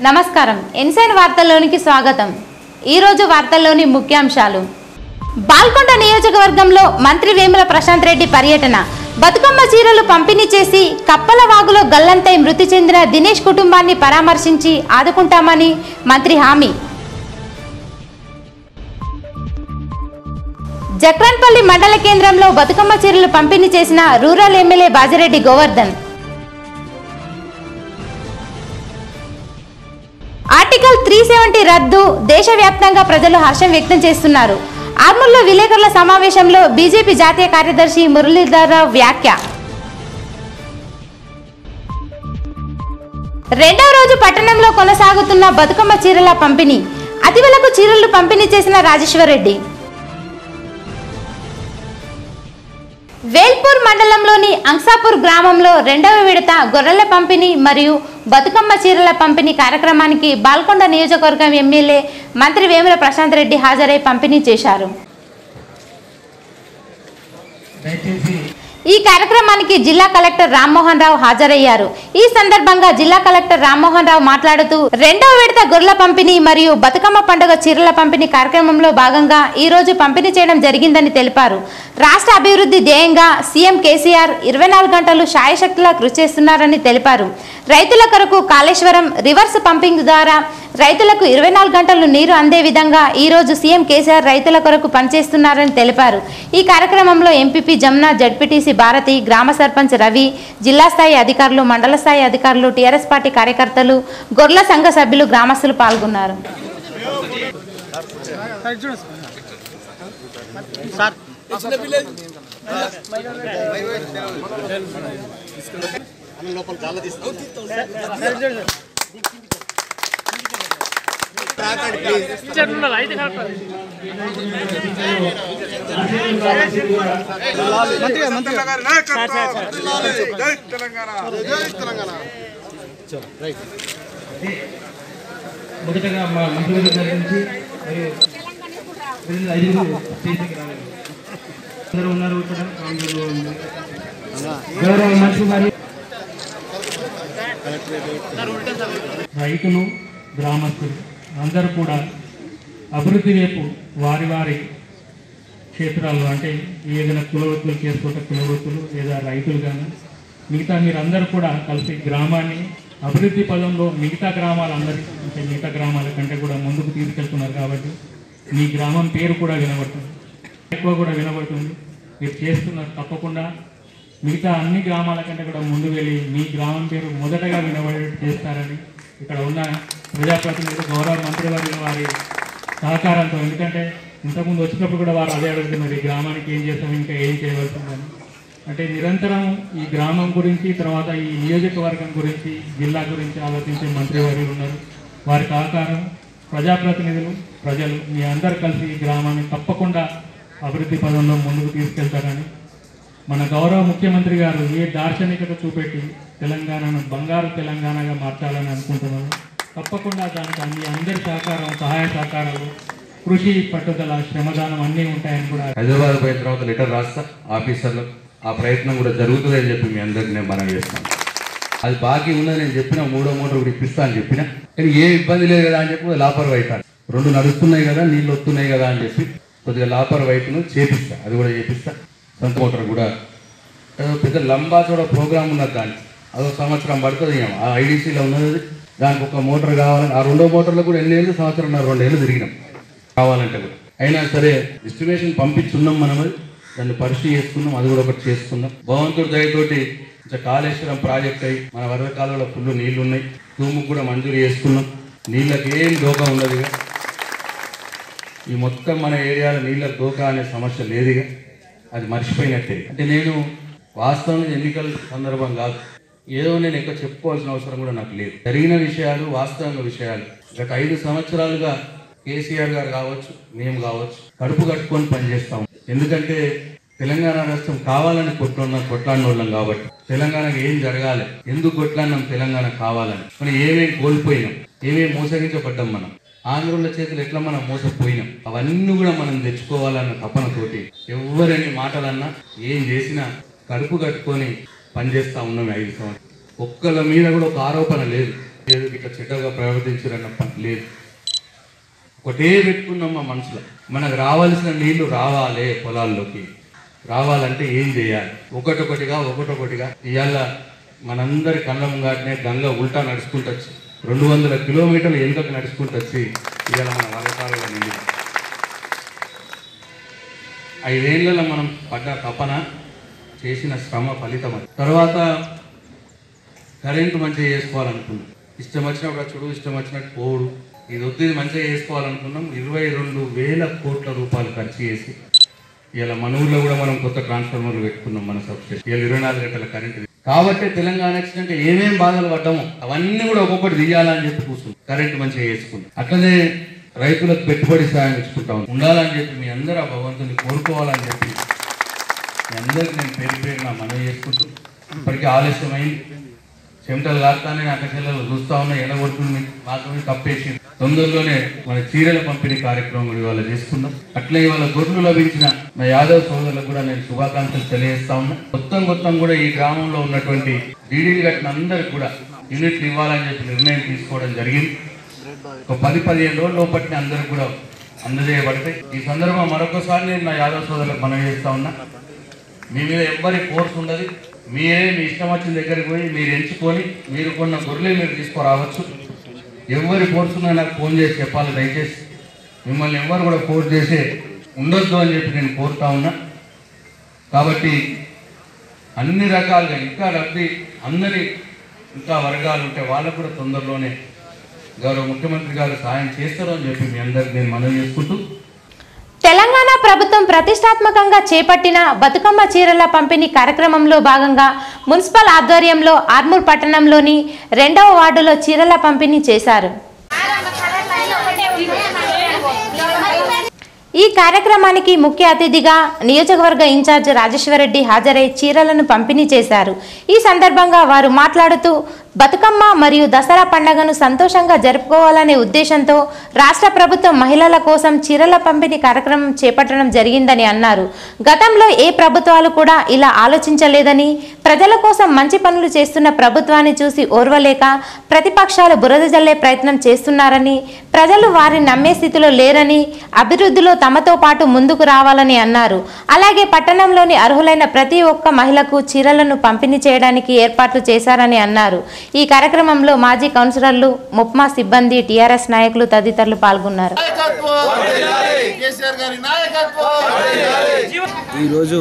నమస్కారం ఎన్సైన్ వార్తల్లోనికి స్వాగతం ఈరోజు వార్తల్లోని ముఖ్యాంశాలు బాల్కొండ నియోజకవర్గంలో మంత్రి వేముల ప్రశాంత్ రెడ్డి పర్యటన బతుకమ్మ చీరలు పంపిణీ చేసి కప్పల వాగులో గల్లంతై మృతి చెందిన దినేష్ కుటుంబాన్ని పరామర్శించి ఆదుకుంటామని మంత్రి హామీ జక్రాన్పల్లి మండల కేంద్రంలో బతుకమ్మ చీరలు పంపిణీ చేసిన rural MLA Bajireddy Govardhan article three seventy రద్దు దేశవ్యాప్తంగా ప్రజలు హర్షం వ్యక్తం చేస్తున్నారు ఆర్మూర్లో విలేకరుల సమావేశంలో బీజేపీ జాతీయ కార్యదర్శి మురళీధరరావు వ్యాఖ్య రెండవ రోజు పట్టణంలో కొనసాగుతున్న బతుకమ్మ చీరల పంపిణీ అతివలకు చీరలు పంపిణీ చేసిన రాజేశ్వరరెడ్డి వేల్పూర్ మండలంలోని అంసాపూర్ గ్రామంలో రెండవ విడత గొర్రెల పంపిణీ మరియు బతుకమ్మ చీరల పంపిణీ కార్యక్రమానికి బాల్కొండ నియోజకవర్గం ఎమ్మెల్యే మంత్రి వేముల ప్రశాంత్ రెడ్డి హాజరై పంపిణీ చేశారు దయచేసి ఈ కార్యక్రమానికి జిల్లా కలెక్టర్ రామ్మోహన్ రావు హాజరయ్యారు ఈ సందర్భంగా జిల్లా కలెక్టర్ రామ్మోహన్ రావు మాట్లాడుతూ రెండవ విడత గొర్రెల పంపిణీ మరియు బతుకమ్మ పండుగ చీరల పంపిణీ కార్యక్రమంలో భాగంగా ఈ రోజు పంపిణీ చేయడం జరిగిందని తెలిపారు రాష్ట్ర అభివృద్ధి ధ్యేయంగా సీఎం కేసీఆర్ ఇరవై నాలుగు గంటలు శాయశక్తిలా కృషి చేస్తున్నారని తెలిపారు రైతుల కొరకు కాళేశ్వరం రివర్స్ పంపింగ్ ద్వారా రైతులకు ఇరవై నాలుగు గంటలు నీరు అందే విధంగా ఈ రోజు సీఎం కేసీఆర్ రైతుల కొరకు పనిచేస్తున్నారని తెలిపారు ఈ కార్యక్రమంలో ఎంపీపీ జమున జడ్పీటీసీ భారతి గ్రామ సర్పంచ్ రవి జిల్లా స్థాయి అధికారులు మండల స్థాయి అధికారులు టీఆర్ఎస్ పార్టీ కార్యకర్తలు గొర్రెల సంఘ సభ్యులు గ్రామస్తులు పాల్గొన్నారు మంత్రి గారి నాయకత్వం జై తెలంగాణ జై తెలంగాణ మొదటగా మా మంత్రివర్గ గారి నుంచి మరియు రెండు ఐదుగురు స్టేషన్కి రాలేదు అందరూ ఉన్నారు ఇక్కడ కాంగ్రెస్లో ఉంది. గౌరవ మంత్రి గారి రైతులు గ్రామస్తులు అందరూ కూడా అభివృద్ధి వైపు వారి వారి క్షేత్రాల్లో అంటే ఏదైనా కులవృత్తులు చేసుకుంటే కులవృత్తులు లేదా రైతులు కానీ మిగతా మీరందరూ కూడా కలిసి గ్రామాన్ని అభివృద్ధి పదంలో మిగతా గ్రామాలందరికీ అంటే మిగతా గ్రామాల కంటే కూడా ముందుకు తీసుకెళ్తున్నారు కాబట్టి మీ గ్రామం పేరు కూడా వినబడుతుంది ఎక్కువ కూడా వినబడుతుంది మీరు చేస్తున్నారు తప్పకుండా మిగతా అన్ని గ్రామాల కంటే కూడా ముందు వెళ్ళి మీ గ్రామం పేరు మొదటగా వినబడేట్టు చేస్తారని ఇక్కడ ఉన్న ప్రజాప్రతినిధులు గౌరవ మంత్రివర్యుల వారి సహకారంతో ఎందుకంటే ఇంతకుముందు వచ్చినప్పుడు కూడా వారు అదే అడుగుతున్నారు ఈ గ్రామానికి ఏం చేస్తాం ఇంకా ఏం చేయవలసిందని అంటే నిరంతరం ఈ గ్రామం గురించి తర్వాత ఈ నియోజకవర్గం గురించి జిల్లా గురించి ఆలోచించే మంత్రివర్యులు ఉన్నారు వారి సహకారం ప్రజాప్రతినిధులు ప్రజలు మీ అందరు కలిసి ఈ గ్రామాన్ని తప్పకుండా అభివృద్ధి పదంలో ముందుకు తీసుకెళ్తారని మన గౌరవ ముఖ్యమంత్రి గారు ఏ దార్శనికత చూపెట్టి తెలంగాణను బంగారు తెలంగాణగా మార్చాలని అనుకుంటున్నారు తప్పకుండా దానికి అన్ని అందరి సహకారం సహాయ సహకారాలు కృషి పట్టుదల శ్రమదానం అన్నీ ఉంటాయని కూడా హైదరాబాద్ పోయిన తర్వాత లెటర్ రాస్తా ఆఫీసర్లకు ఆ ప్రయత్నం కూడా జరుగుతుంది అని చెప్పి మీ అందరికి నేను మనం చేస్తాను అది బాకీ ఉన్నది నేను చెప్పిన మూడో మూడో కూడా ఇప్పిస్తా అని చెప్పిన కానీ ఏ ఇబ్బంది లేదు కదా అని చెప్పి లాపర్ అవుతాను రెండు నడుస్తున్నాయి కదా నీళ్ళు వస్తున్నాయి కదా అని చెప్పి కొద్దిగా లాపర్ వైపును చేపిస్తా అది కూడా చేపిస్తా సొంత మోటార్ కూడా ఏదో పెద్ద లంబా చూడ ప్రోగ్రామ్ ఉన్నది దానికి అదో సంవత్సరం పడుతుంది ఏమో ఆ ఐడీసీలో ఉన్నది అది. దానికి ఒక మోటార్ కావాలని ఆ రెండో మోటార్లో కూడా ఎన్ని ఏళ్ళు సంవత్సరం రెండు ఏళ్ళు తిరిగినాం కావాలంటే కూడా అయినా సరే ఎస్టిమేషన్ పంపించున్నాం మనం అది దాన్ని పరిశీలి చేసుకున్నాం అది కూడా ఒకటి చేసుకున్నాం భగవంతుడి దయతోటి ఇంకా కాళేశ్వరం ప్రాజెక్ట్ అయ్యి మన వరద కాలంలో ఫుల్ నీళ్లు ఉన్నాయి తూముకు కూడా మంజూరు చేసుకున్నాం నీళ్ళకి ఏం దోకా ఉండదు ఇక ఈ మొత్తం మన ఏరియాలో నీళ్ళ దోకా అనే సమస్య లేదుగా అది మర్చిపోయినట్టే అంటే నేను వాస్తవంగా ఎన్నికల సందర్భం కాదు ఏదో నేను ఎక్కువ చెప్పుకోవాల్సిన అవసరం కూడా నాకు లేదు జరిగిన విషయాలు వాస్తవంగా విషయాలు గత ఐదు సంవత్సరాలుగా కేసీఆర్ గారు కావచ్చు మేము కావచ్చు కడుపు కట్టుకొని పనిచేస్తాం ఎందుకంటే తెలంగాణ రాష్ట్రం కావాలని కొట్టున్న కొట్లాడిన వాళ్ళం కాబట్టి తెలంగాణకి ఏం జరగాలి ఎందుకు కొట్లాడినాం తెలంగాణ కావాలని మనం ఏమేమి కోల్పోయినాం ఏమేమి మోసగించబడ్డాం మనం ఆంధ్రుల చేతులు ఎట్లా మనం మోసపోయినాం అవన్నీ కూడా మనం తెచ్చుకోవాలన్న తపనతోటి ఎవరని మాటలన్నా ఏం చేసినా కడుపు కట్టుకొని పనిచేస్తా ఉన్నాం ఈ ఐదు సంవత్సరాలు ఒక్కళ్ళ మీద కూడా ఒక ఆరోపణ లేదు ఏదో ఇట్లా చెడ్డగా ప్రవర్తించారన్న పని లేదు ఒకటే పెట్టుకున్నాం మా మనసులో మనకు రావాల్సిన నీళ్లు రావాలి పొలాల్లోకి రావాలంటే ఏం చేయాలి ఒకటొకటిగా ఒకటొకటిగా ఇవాళ మనందరి కళ్ళ ముంగాటనే గంగ ఉల్టా నడుచుకుంటూ వచ్చి రెండు వందల కిలోమీటర్లు ఎందుకు నడుచుకుంటూ వచ్చి ఇవాళ మన వలకాలలో నిండి ఐదేళ్లలో మనం పడ్డ తపన చేసిన శ్రమ ఫలితం అది తర్వాత కరెంటు మంచిగా చేసుకోవాలనుకున్నాం ఇష్టం వచ్చినప్పుడు చూడు ఇష్టం వచ్చినట్టు పోడు ఇది వద్దు ఇది మంచిగా చేసుకోవాలనుకున్నాం ఇరవై రెండు వేల కోట్ల రూపాయలు ఖర్చు చేసి ఇలా మన ఊర్లో కూడా మనం కొత్త ట్రాన్స్ఫార్మర్లు పెట్టుకున్నాం మన సబ్స్టేషన్ ఇలా ఇరవై నాలుగు గంటల కరెంట్ కాబట్టి తెలంగాణ వచ్చినాక ఏమేం బాధలు పడ్డామో అవన్నీ కూడా ఒక్కొక్కటి తీయాలని చెప్పి కూర్చున్నాం కరెంట్ మంచిగా చేసుకున్నాం అట్లనే రైతులకు పెట్టుబడి సాయం ఇచ్చుకుంటాం ఉండాలని చెప్పి మీ అందరూ ఆ భగవంతుని కోరుకోవాలని చెప్పి మీ అందరికి నేను పేరు పేరు నా మనవి చేసుకుంటూ ఇప్పటికీ ఆలస్యమైంది చెమటలు కాస్తానే అక్క చెల్లెలు చూస్తా ఉన్నా ఎడగొడుతుంది మాత్రమే కప్పేసి తొందరలోనే మన చీరల పంపిణీ కార్యక్రమం కూడా ఇవాళ చేసుకుందాం అట్లే ఇవాళ గొర్రెలు లభించిన మా యాదవ్ సోదరులకు కూడా నేను శుభాకాంక్షలు తెలియజేస్తా ఉన్నా మొత్తం మొత్తం కూడా ఈ గ్రామంలో ఉన్నటువంటి డీడీలు కట్టిన అందరికి కూడా యూనిట్లు ఇవ్వాలని చెప్పి నిర్ణయం తీసుకోవడం జరిగింది ఒక పది పదిహేను రోజుల లోపటిని అందరికి కూడా అందజేయబడతాయి ఈ సందర్భంగా మరొకసారి నేను నా యాదవ్ సోదరులకు మనవి చేస్తా ఉన్నా మీ మీద ఎవ్వరి ఫోర్స్ ఉండదు మీరే మీ ఇష్టం వచ్చిన దగ్గరికి పోయి మీరు ఎంచుకొని మీరు కొన్న గొర్రెలే మీరు తీసుకురావచ్చు ఎవరి ఫోర్స్ ఉన్నా నాకు ఫోన్ చేసి చెప్పాలి దయచేసి మిమ్మల్ని ఎవరు కూడా ఫోర్స్ చేసే ఉండొద్దు అని చెప్పి నేను కోరుతా ఉన్నా కాబట్టి అన్ని రకాలుగా ఇంకా రద్దీ అందరి ఇంకా వర్గాలు ఉంటే వాళ్ళకు కూడా తొందరలోనే గౌరవ ముఖ్యమంత్రి గారు సాయం చేస్తారు అని చెప్పి మీ అందరికి నేను మనవి చేసుకుంటూ తెలంగాణ ప్రభుత్వం ప్రతిష్టాత్మకంగా చేపట్టిన బతుకమ్మ చీరల పంపిణీ కార్యక్రమంలో భాగంగా మున్సిపల్ ఆధ్వర్యంలో ఆర్మూర్ పట్టణంలోని రెండవ వార్డులో చీరల పంపిణీ చేశారు ఈ కార్యక్రమానికి ముఖ్య అతిథిగా నియోజకవర్గ ఇన్ఛార్జ్ రాజేశ్వరరెడ్డి హాజరై చీరలను పంపిణీ చేశారు ఈ సందర్భంగా వారు మాట్లాడుతూ బతుకమ్మ మరియు దసరా పండుగను సంతోషంగా జరుపుకోవాలనే ఉద్దేశంతో రాష్ట్ర ప్రభుత్వం మహిళల కోసం చీరల పంపిణీ కార్యక్రమం చేపట్టడం జరిగిందని అన్నారు గతంలో ఏ ప్రభుత్వాలు కూడా ఇలా ఆలోచించలేదని ప్రజల కోసం మంచి పనులు చేస్తున్న ప్రభుత్వాన్ని చూసి ఓర్వలేక ప్రతిపక్షాలు బురద జల్లే ప్రయత్నం చేస్తున్నారని ప్రజలు వారిని నమ్మే స్థితిలో లేరని అభివృద్ధిలో తమతో పాటు ముందుకు రావాలని అన్నారు అలాగే పట్టణంలోని అర్హులైన ప్రతి ఒక్క మహిళకు చీరలను పంపిణీ చేయడానికి ఏర్పాట్లు చేశారని అన్నారు ఈ కార్యక్రమంలో మాజీ కౌన్సిలర్లు ముప్మా సిబ్బంది టీఆర్ఎస్ నాయకులు తదితరులు పాల్గొన్నారు కేసీఆర్ గారి నాయకత్వం ఈరోజు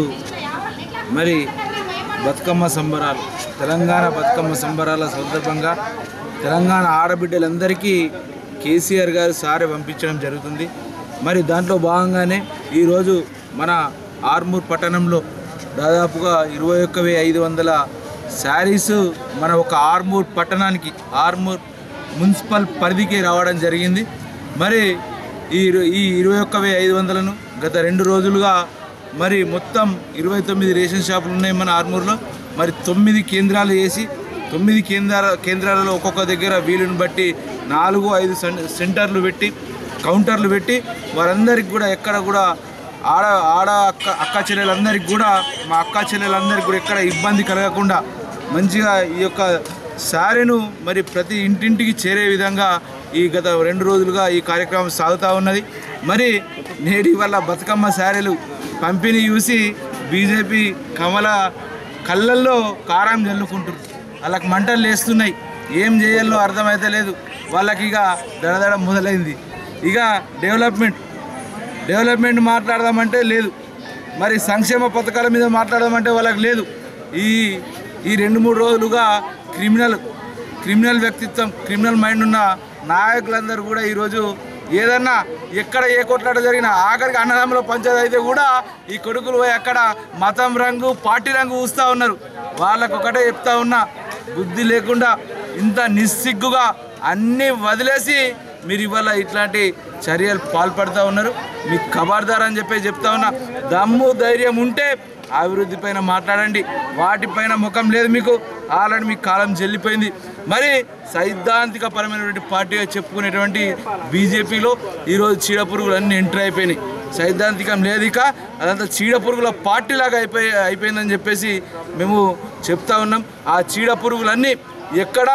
మరి బతుకమ్మ సంబరాలు తెలంగాణ బతుకమ్మ సంబరాల సందర్భంగా తెలంగాణ ఆడబిడ్డలందరికీ కేసీఆర్ గారు సారె పంపించడం జరుగుతుంది మరి దాంట్లో భాగంగానే ఈరోజు మన ఆర్మూర్ పట్టణంలో దాదాపుగా ఇరవై ఒక్క వెయ్యి ఐదు వందల శారీస్ మన ఒక ఆర్మూర్ పట్టణానికి ఆర్మూర్ మున్సిపల్ పరిధికి రావడం జరిగింది మరి ఈ ఇరు- ఈ ఇరవై ఒక్క వెయ్యి ఐదు వందలను గత రెండు రోజులుగా మరి మొత్తం ఇరవై తొమ్మిది రేషన్ షాపులు ఉన్నాయి మన ఆర్మూర్లో మరి తొమ్మిది కేంద్రాలు వేసి తొమ్మిది కేంద్రాల కేంద్రాలలో ఒక్కొక్క దగ్గర వీలుని బట్టి నాలుగు ఐదు సెం- సెంటర్లు పెట్టి కౌంటర్లు పెట్టి వారందరికి కూడా ఎక్కడ కూడా ఆడ ఆడ అక్క అక్క చెల్లెలందరికీ కూడా మా అక్క చెల్లెలందరికీ కూడా ఎక్కడ ఇబ్బంది కలగకుండా మంచిగా ఈ యొక్క శారీను మరి ప్రతి ఇంటింటికి చేరే విధంగా ఈ గత రెండు రోజులుగా ఈ కార్యక్రమం సాగుతూ ఉన్నది మరి నేటి వల్ల బతుకమ్మ శారీలు పంపిణీ చూసి బీజేపీ కమల కళ్ళల్లో కారం జల్లుకుంటున్నారు వాళ్ళకి మంటలు లేస్తున్నాయి ఏం చేయాలో అర్థమైతే లేదు వాళ్ళకి ఇక దడదడ మొదలైంది ఇక డెవలప్మెంట్ డెవలప్మెంట్ మాట్లాడదామంటే లేదు మరి సంక్షేమ పథకాల మీద మాట్లాడదామంటే వాళ్ళకి లేదు ఈ ఈ రెండు మూడు రోజులుగా క్రిమినల్ క్రిమినల్ వ్యక్తిత్వం క్రిమినల్ మైండ్ ఉన్న నాయకులందరూ కూడా ఈరోజు ఏదన్నా ఎక్కడ ఏ కొట్లాట జరిగినా ఆఖరికి అన్నదమ్ముల పంచాయతీ అయితే కూడా ఈ కొడుకులు పోయి అక్కడ మతం రంగు పార్టీ రంగు ఊస్తూ ఉన్నారు వాళ్ళకు ఒకటే చెప్తా ఉన్నా బుద్ధి లేకుండా ఇంత నిస్సిగ్గుగా అన్నీ వదిలేసి మీరు ఇవాళ ఇట్లాంటి చర్యలు పాల్పడుతూ ఉన్నారు మీకు ఖబర్దార్ అని చెప్పి చెప్తా ఉన్నా దమ్ము ధైర్యం ఉంటే అభివృద్ధి పైన మాట్లాడండి వాటిపైన ముఖం లేదు మీకు ఆల్రెడీ మీ కాలం చెల్లిపోయింది మరి సైద్ధాంతిక పరమైనటువంటి పార్టీగా చెప్పుకునేటువంటి బీజేపీలో ఈరోజు చీడపురుగులు అన్నీ ఎంటర్ అయిపోయినాయి సైద్ధాంతికం లేదు ఇక అదంతా చీడపురుగుల పార్టీ లాగా అయిపోయి అయిపోయిందని చెప్పేసి మేము చెప్తా ఉన్నాం ఆ చీడపురుగులన్నీ ఎక్కడ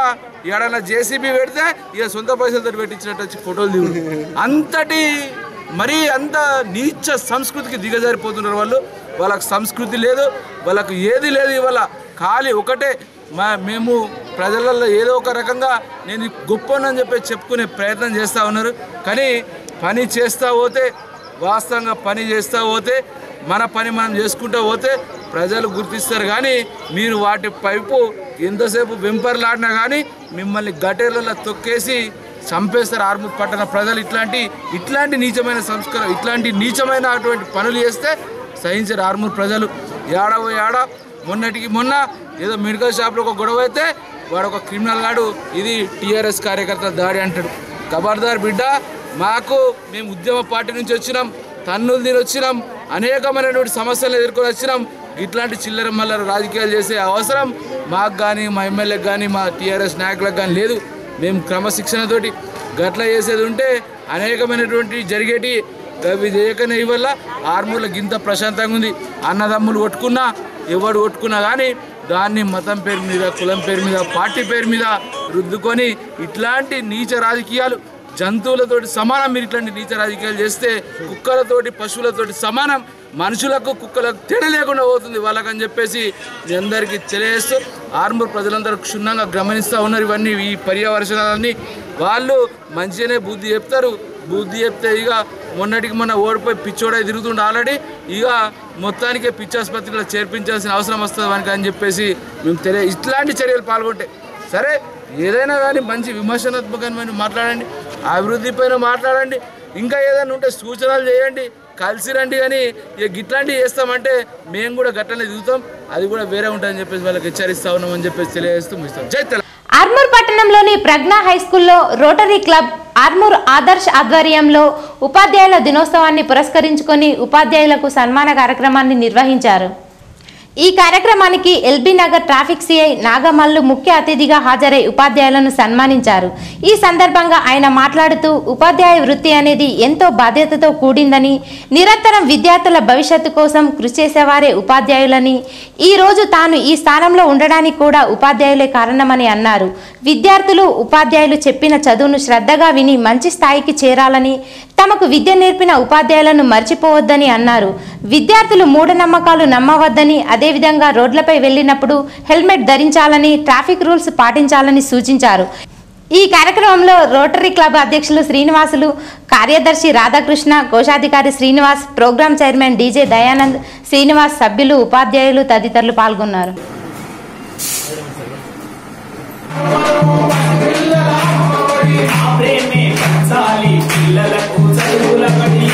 ఏడన్నా జేసీబీ పెడితే ఇక సొంత పైసలతో పెట్టించినట్టు వచ్చి ఫోటోలు దిగు అంతటి మరీ అంత నీచ సంస్కృతికి దిగజారిపోతున్నారు వాళ్ళు వాళ్ళకి సంస్కృతి లేదు వాళ్ళకు ఏది లేదు ఇవాళ ఖాళీ ఒకటే మా మేము ప్రజలలో ఏదో ఒక రకంగా నేను గొప్పనని చెప్పి చెప్పుకునే ప్రయత్నం చేస్తూ ఉన్నారు కానీ పని చేస్తూ పోతే వాస్తవంగా పని చేస్తూ పోతే మన పని మనం చేసుకుంటూ పోతే ప్రజలు గుర్తిస్తారు కానీ మీరు వాటి పైపు ఎంతసేపు వెంపర్లాడినా కానీ మిమ్మల్ని గటేర్లలో తొక్కేసి చంపేస్తారు ఆర్మూర్ పట్టణ ప్రజలు ఇట్లాంటి ఇట్లాంటి నీచమైన సంస్కారం ఇట్లాంటి నీచమైన అటువంటి పనులు చేస్తే సహించరు ఆర్మూర్ ప్రజలు ఏడవ ఏడ మొన్నటికి మొన్న ఏదో మెడికల్ షాప్లో ఒక గొడవ అయితే వాడు ఒక క్రిమినల్ గాడు ఇది టీఆర్ఎస్ కార్యకర్త దాడి అంటాడు ఖబర్దార్ బిడ్డ మాకు మేము ఉద్యమ పార్టీ నుంచి వచ్చినాం తన్నులు తిని వచ్చినాం అనేకమైనటువంటి సమస్యలు ఎదుర్కొని వచ్చినాం ఇట్లాంటి చిల్లర మల్లర రాజకీయాలు చేసే అవసరం మాకు కానీ మా ఎమ్మెల్యేకి కానీ మా టీఆర్ఎస్ నాయకులకు కానీ లేదు మేము క్రమశిక్షణతోటి గట్ల చేసేది ఉంటే అనేకమైనటువంటి జరిగేటి అవి చేయకనే వల్ల ఆర్మూర్లో గింత ప్రశాంతంగా ఉంది అన్నదమ్ములు కొట్టుకున్నా ఎవడు కొట్టుకున్నా కానీ దాన్ని మతం పేరు మీద కులం పేరు మీద పార్టీ పేరు మీద రుద్దుకొని ఇట్లాంటి నీచ రాజకీయాలు జంతువులతోటి సమానం మీరు ఇట్లాంటి నీచ రాజకీయాలు చేస్తే కుక్కలతోటి పశువులతోటి సమానం మనుషులకు కుక్కలకు తేడా లేకుండా పోతుంది వాళ్ళకని చెప్పేసి మీ అందరికీ తెలియజేస్తూ ఆర్మూర్ ప్రజలందరూ క్షుణ్ణంగా గమనిస్తూ ఉన్నారు ఇవన్నీ ఈ పర్యావరణాలన్నీ వాళ్ళు మంచిగానే బుద్ధి చెప్తారు బుద్ధి చెప్తే ఇక మొన్నటికి మొన్న ఓడిపోయి పిచ్చోడై తిరుగుతుండే ఆల్రెడీ ఇక మొత్తానికే పిచ్చాసుపత్రిలో చేర్పించాల్సిన అవసరం వస్తుంది వానికి అని చెప్పేసి మేము తెలియ ఇట్లాంటి చర్యలు పాల్గొంటే సరే ఏదైనా కానీ మంచి విమర్శనాత్మకమైన మాట్లాడండి అభివృద్ధి పైన మాట్లాడండి ఇంకా ఏదైనా ఉంటే సూచనలు చేయండి కలిసి రండి కానీ ఇక గిట్లాంటివి చేస్తామంటే మేము కూడా గట్టనే దిగుతాం అది కూడా వేరే ఉంటుందని చెప్పేసి వాళ్ళకి హెచ్చరిస్తా ఉన్నామని చెప్పేసి తెలియజేస్తూ ముగిస్తాం జై తెలంగాణ ఆర్మూర్ పట్టణంలోని ప్రజ్ఞా హై స్కూల్లో రోటరీ క్లబ్ ఆర్మూర్ ఆదర్శ్ ఆధ్వర్యంలో ఉపాధ్యాయుల దినోత్సవాన్ని పురస్కరించుకొని ఉపాధ్యాయులకు సన్మాన కార్యక్రమాన్ని నిర్వహించారు ఈ కార్యక్రమానికి L B Nagar traffic CI Nagamallu ముఖ్య అతిథిగా హాజరై ఉపాధ్యాయులను సన్మానించారు ఈ సందర్భంగా ఆయన మాట్లాడుతూ ఉపాధ్యాయ వృత్తి అనేది ఎంతో బాధ్యతతో కూడిందని నిరంతరం విద్యార్థుల భవిష్యత్తు కోసం కృషి చేసేవారే ఉపాధ్యాయులని ఈ రోజు తాను ఈ స్థానంలో ఉండడానికి కూడా ఉపాధ్యాయులే కారణమని అన్నారు విద్యార్థులు ఉపాధ్యాయులు చెప్పిన చదువును శ్రద్ధగా విని మంచి స్థాయికి చేరాలని తమకు విద్య నేర్పిన ఉపాధ్యాయులను మర్చిపోవద్దని అన్నారు విద్యార్థులు మూఢనమ్మకాలు నమ్మవద్దని అదేవిధంగా రోడ్లపై వెళ్ళినప్పుడు హెల్మెట్ ధరించాలని ట్రాఫిక్ రూల్స్ పాటించాలని సూచించారు ఈ కార్యక్రమంలో రోటరీ క్లబ్ అధ్యక్షులు శ్రీనివాసులు కార్యదర్శి రాధాకృష్ణ కోశాధికారి Srinivas program chairman DJ Dayanand Srinivas సభ్యులు ఉపాధ్యాయులు తదితరులు పాల్గొన్నారు ప్రేమే పంచాలి పిల్లలకు చదువుల బడి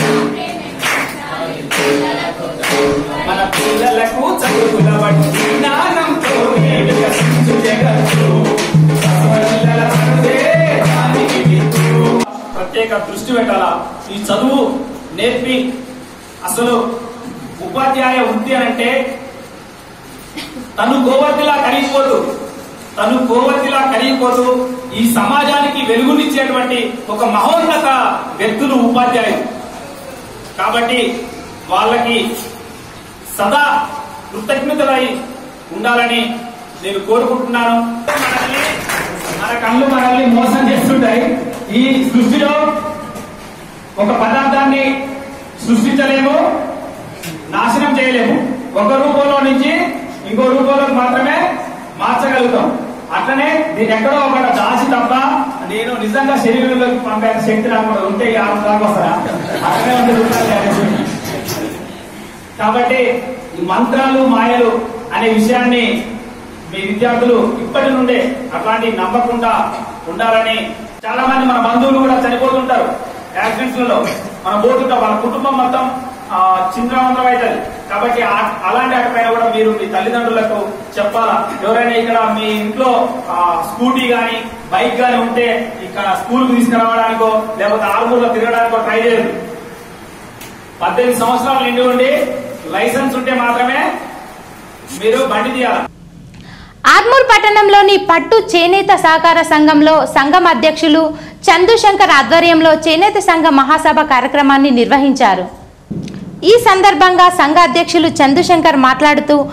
మన పిల్లలకు చదువుల బడి జ్ఞానంతో వికసించు జగత్తు పిల్లల చదువే దానికి విత్తు. ప్రత్యేక దృష్టి పెట్టాలా ఈ చదువు నేర్పి అసలు ఉపాధ్యాయ వృత్తి అని అంటే తను గోవర్తిలా కరిగిపోతూ తను గోవర్తిలా కరిగిపోతూ ఈ సమాజానికి వెలుగునిచ్చేటువంటి ఒక మహోన్నత వ్యక్తులు ఉపాధ్యాయులు కాబట్టి వాళ్ళకి సదా కృతజ్ఞతలై ఉండాలని నేను కోరుకుంటున్నాను మనల్ని మన కళ్ళు మనల్ని మోసం చేస్తుంటాయి ఈ సృష్టిలో ఒక పదార్థాన్ని సృష్టించలేము నాశనం చేయలేము ఒక రూపంలో నుంచి ఇంకో రూపంలోకి మాత్రమే మార్చగలుగుతాం అట్లనే దీని ఎక్కడో ఒక దాచి తప్ప నేను నిజంగా శరీరంలోకి పంపే శక్తి నాకు కూడా ఉంటే ఈ ఆరు దాకా వస్తారా అట్లనే ఉంటే రూపాయలు తయారు కాబట్టి ఈ మంత్రాలు మాయలు అనే విషయాన్ని మీ విద్యార్థులు ఇప్పటి నుండే అట్లాంటి నమ్మకుండా ఉండాలని చాలా మంది మన బంధువులు కూడా చనిపోతుంటారు యాక్సిడెంట్స్ లలో మనం పోతుంటాం వాళ్ళ కుటుంబం మొత్తం ఆ, చింద్రవంతరం అవుతుంది కాబట్టి ఆ- అలాంటి వాటిపైన కూడా మీరు మీ తల్లిదండ్రులకు చెప్పాలా ఎవరైనా ఇక్కడ మీ ఇంట్లో ఆ, స్కూటీ గాని బైక్ గాని ఉంటే ఇక్కడ స్కూల్ కు తీసుకురావడానికో లేకపోతే ఆరుమూరులో తిరగడానికో ట్రై చేయదు పద్దెనిమిది సంవత్సరాలు నిండి ఉండి లైసెన్స్ ఉంటే మాత్రమే మీరు బండి తీయాలి ఆర్మూర్ పట్టణంలోని పట్టు చేనేత సహకార సంఘంలో సంఘం అధ్యక్షులు చందుశంకర్ ఆధ్వర్యంలో చేనేత సంఘ మహాసభ కార్యక్రమాన్ని నిర్వహించారు ఈ సందర్భంగా సంఘ అధ్యక్షులు చందుశంకర్ మాట్లాడుతూ పట్టు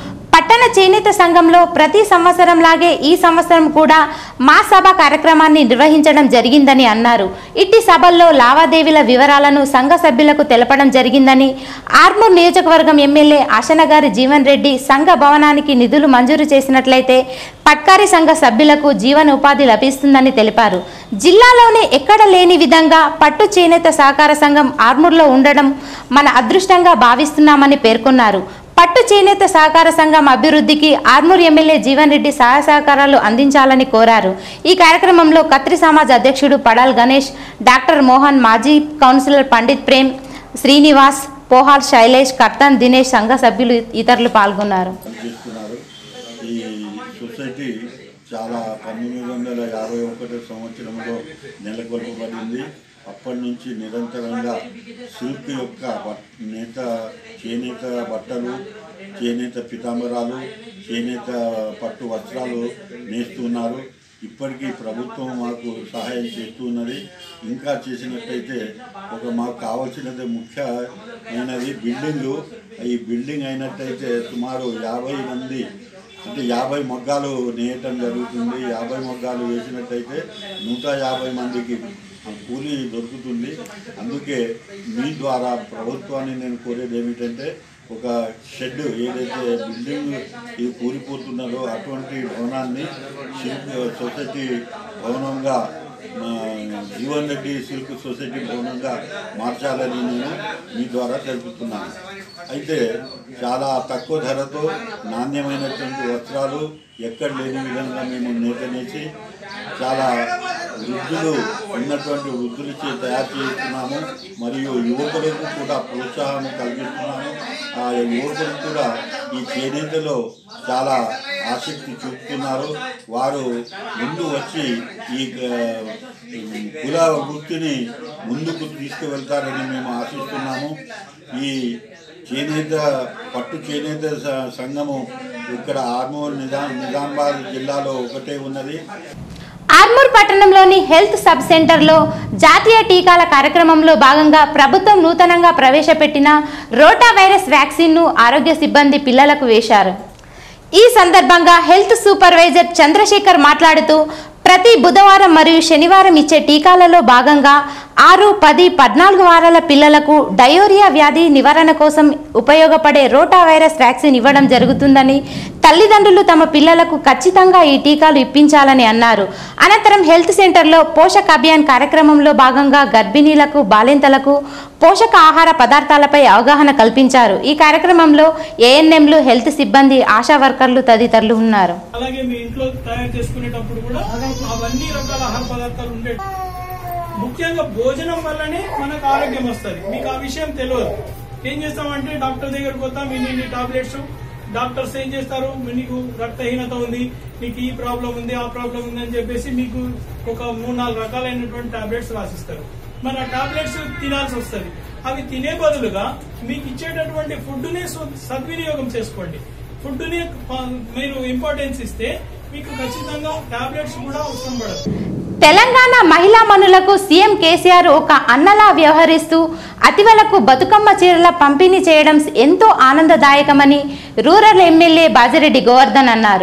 పట్టణ చేనేత సంఘంలో ప్రతి సంవత్సరం లాగే ఈ సంవత్సరం కూడా మా సభ కార్యక్రమాన్ని నిర్వహించడం జరిగిందని అన్నారు ఇట్టి సభల్లో లావాదేవీల వివరాలను సంఘ సభ్యులకు తెలపడం జరిగిందని ఆర్మూర్ నియోజకవర్గం ఎమ్మెల్యే ఆశనగారి జీవన్ రెడ్డి సంఘ భవనానికి నిధులు మంజూరు చేసినట్లయితే పట్కారి సంఘ సభ్యులకు జీవన ఉపాధి లభిస్తుందని తెలిపారు జిల్లాలోనే ఎక్కడ లేని విధంగా పట్టు చేనేత సహకార సంఘం ఆర్మూర్లో ఉండడం మన అదృష్టంగా భావిస్తున్నామని పేర్కొన్నారు పట్టు చేనేత సహకార సంఘం అభివృద్ధికి ఆర్మూర్ ఎమ్మెల్యే జీవన్ రెడ్డి సహాయ సహకారాలు అందించాలని కోరారు ఈ కార్యక్రమంలో కత్రి సమాజ్ అధ్యక్షుడు పడాల్ గణేష్ డాక్టర్ మోహన్ మాజీ కౌన్సిలర్ పండిత్ ప్రేమ్ శ్రీనివాస్ పోహాల్ శైలేష్ కర్తన్ దినేష్ సంఘ సభ్యులు ఇతరులు పాల్గొన్నారు చేస్తున్నారు ఈ సొసైటీ చాలా పంతొమ్మిది వందల యాభై ఒకటో సంవత్సరంలో నెలకొల్పబడింది అప్పటి నుంచి నిరంతరంగా సిల్క్ యొక్క బట్- నేత చేనేత బట్టలు చేనేత పితాంబరాలు చేనేత పట్టు వస్త్రాలు నేస్తున్నారు ఇప్పటికీ ప్రభుత్వం మాకు సహాయం చేస్తున్నది ఇంకా చేసినట్టయితే ఒక మాకు కావాల్సినది ముఖ్యమైనది బిల్డింగు ఈ బిల్డింగ్ అయినట్టయితే సుమారు యాభై మంది అంటే యాభై మొగ్గాలు నేయటం జరుగుతుంది యాభై మొగ్గాలు వేసినట్టయితే నూట యాభై మందికి కూలీ దొరుకుతుంది అందుకే మీ ద్వారా ప్రభుత్వాన్ని నేను కోరేది ఏమిటంటే ఒక షెడ్ ఏదైతే బిల్డింగ్ ఇది కూలిపోతున్నదో అటువంటి భవనాన్ని సిల్క్ సొసైటీ భవనంగా మా జీవన్ రెడ్డి సిల్క్ సొసైటీ భవనంగా మార్చాలని నేను మీ ద్వారా తెలుపుతున్నాను అయితే చాలా తక్కువ ధరతో నాణ్యమైనటువంటి వస్త్రాలు ఎక్కడ లేని విధంగా మేము నేతనేసి చాలా వృద్ధులు ఉన్నటువంటి వృద్ధులచే తయారు చేస్తున్నాము మరియు యువకులకు కూడా ప్రోత్సాహం కలిగిస్తున్నాము ఆ యువకులు కూడా ఈ చేనేతలో చాలా ఆసక్తి చూపుతున్నారు వారు ముందు వచ్చి ఈ ఆ, కుల వృత్తిని ముందుకు తీసుకువెళ్తారని మేము ఆశిస్తున్నాము ఈ చేనేత పట్టు చేనేత స- సంఘము ఇక్కడ ఆర్మూర్ నిజాం నిజామాబాద్ జిల్లాలో ఒకటే ఉన్నది ఆర్మూర్ పట్టణంలోని హెల్త్ సబ్ సెంటర్లో జాతీయ టీకాల కార్యక్రమంలో భాగంగా ప్రభుత్వం నూతనంగా ప్రవేశపెట్టిన రోటా వైరస్ వ్యాక్సిన్ను ఆరోగ్య సిబ్బంది పిల్లలకు వేశారు ఈ సందర్భంగా హెల్త్ సూపర్వైజర్ చంద్రశేఖర్ మాట్లాడుతూ ప్రతి బుధవారం మరియు శనివారం ఇచ్చే టీకాలలో భాగంగా ఆరు పది పద్నాలుగు వారాల పిల్లలకు డయోరియా వ్యాధి నివారణ కోసం ఉపయోగపడే రోటా వైరస్ వ్యాక్సిన్ ఇవ్వడం జరుగుతుందని తల్లిదండ్రులు తమ పిల్లలకు ఖచ్చితంగా ఈ టీకాలు ఇప్పించాలని అన్నారు అనంతరం హెల్త్ సెంటర్లో పోషక అభియాన్ కార్యక్రమంలో భాగంగా గర్భిణీలకు బాలింతలకు పోషక ఆహార పదార్థాలపై అవగాహన కల్పించారు ఈ కార్యక్రమంలో ఏఎన్ఎంలు హెల్త్ సిబ్బంది ఆశా వర్కర్లు తదితరులు ఉన్నారు అలాగే మీ ఇంట్లో తయారు చేసుకునేటప్పుడు కూడా అవన్నీ రకాల ఆహార పదార్థాలు ఉండే ముఖ్యంగా భోజనం వల్లనే మనకు ఆరోగ్యం వస్తుంది మీకు ఆ విషయం తెలియదు ఏం చేస్తామంటే డాక్టర్ దగ్గరకు పోతాం ఇన్ని టాబ్లెట్స్ డాక్టర్స్ ఏం చేస్తారు నీకు రక్తహీనత ఉంది నీకు ఈ ప్రాబ్లం ఉంది ఆ ప్రాబ్లం ఉంది అని చెప్పేసి మీకు ఒక మూడు నాలుగు రకాలైనటువంటి టాబ్లెట్స్ రాసిస్తారు మరి ఆ టాబ్లెట్స్ తినాల్సి వస్తుంది అవి తినే బదులుగా మీకు ఇచ్చేటటువంటి ఫుడ్ ని సద్వినియోగం చేసుకోండి ఫుడ్ ని ప- మీరు ఇంపార్టెన్స్ ఇస్తే మీకు ఖచ్చితంగా టాబ్లెట్స్ కూడా అవసరం పడదు తెలంగాణ మహిళా మనులకు సీఎం కేసీఆర్ ఒక అన్నలా వ్యవహరిస్తూ అతివలకు బతుకమ్మ చీరల పంపిణీ చేయడం ఎంతో ఆనందదాయకమని రూరల్ ఎమ్మెల్యే బాజిరెడ్డి గోవర్ధన్ అన్నారు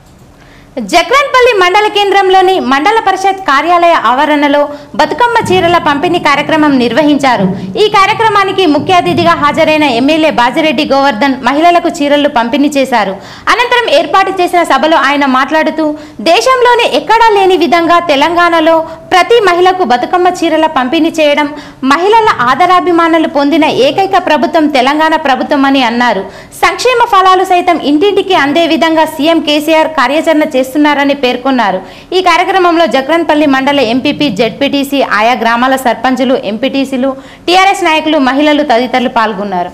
జక్రన్పల్లి మండల కేంద్రంలోని మండల పరిషత్ కార్యాలయ ఆవరణలో బతుకమ్మ చీరల పంపిణీ కార్యక్రమం నిర్వహించారు ఈ కార్యక్రమానికి ముఖ్య అతిథిగా హాజరైన ఎమ్మెల్యే బాజిరెడ్డి గోవర్ధన్ మహిళలకు చీరలు పంపిణీ చేశారు అనంతరం ఏర్పాటు చేసిన సభలో ఆయన మాట్లాడుతూ దేశంలోనే ఎక్కడా లేని విధంగా తెలంగాణలో ప్రతి మహిళకు బతుకమ్మ చీరల పంపిణీ చేయడం మహిళల ఆదరాభిమానాలు పొందిన ఏకైక ప్రభుత్వం తెలంగాణ ప్రభుత్వం అని అన్నారు సంక్షేమ ఫలాలు సైతం ఇంటింటికి అందే విధంగా సీఎం కేసీఆర్ కార్యాచరణ చేస్తున్నారని పేర్కొన్నారు ఈ కార్యక్రమంలో జక్రన్పల్లి మండల ఎంపీపీ జెడ్పీటీసీ ఆయా గ్రామాల సర్పంచులు ఎంపీటీసీలు టీఆర్ఎస్ నాయకులు మహిళలు తదితరులు పాల్గొన్నారు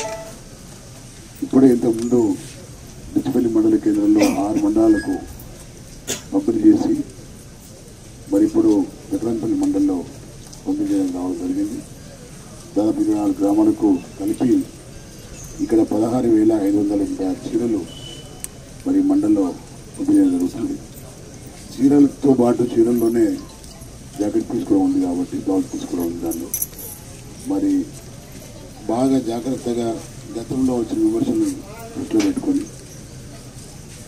ఇప్పుడే ఇంతకుముందు బిచ్చిపల్లి మండల కేంద్రంలో ఆరు మండలాలకు పంపిణీ చేసి మరి ఇప్పుడు వెట్రంపల్లి మండలంలో పంపిణీ చేయడం రావడం జరిగింది దాదాపు ఇరవై నాలుగు గ్రామాలకు కలిపి ఇక్కడ పదహారు వేల ఐదు వందల ఎనభై ఆరు చీరలు మరి మండలంలో పంపిణీ చేయడం జరుగుతుంది చీరలతో పాటు చీరల్లోనే జాకెట్ తీసుకోవడం ఉంది కాబట్టి బ్లౌజ్ తీసుకోవడం ఉంది దానిలో మరి బాగా జాగ్రత్తగా గతంలో వచ్చిన విమర్శలను దృష్టిలో పెట్టుకొని